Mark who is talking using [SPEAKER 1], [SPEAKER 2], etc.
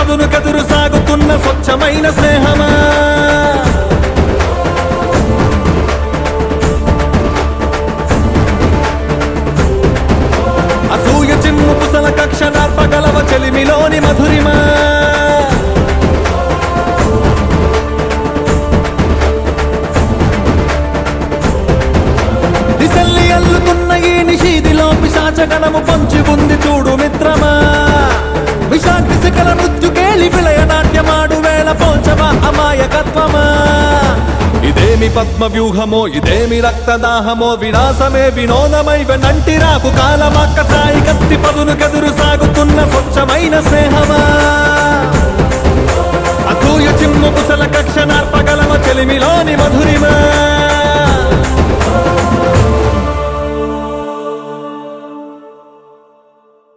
[SPEAKER 1] పదును కదురు సాగుతున్న స్వచ్ఛమైన స్నేహమా అసూయ చిమ్ము పుసల కక్ష నార్పగలవ చెలిమిలోని మధురిమా దిశల్లి అల్లుతున్న ఈ నిషీదిలో పిశాచగణము పొంచి ఉంది చూడు మిత్రమా విషాగ్ని శిఖల మృత్యుకేళి విలయ నాట్యమాడు వేళ పోల్చవా అమాయకత్వమా ఇదేమి పద్మ వ్యూహమో ఇదేమి రక్తదాహమో వినాశమే వినోదమై వెనంటి రాకు కాలమక్క సాయి కత్తి పదును కదురు సాగుతున్న స్వచ్ఛమైన స్నేహమా అసూయ చిమ్ము కుశల కక్ష నార్పగలవ చెలిమిలోని మధు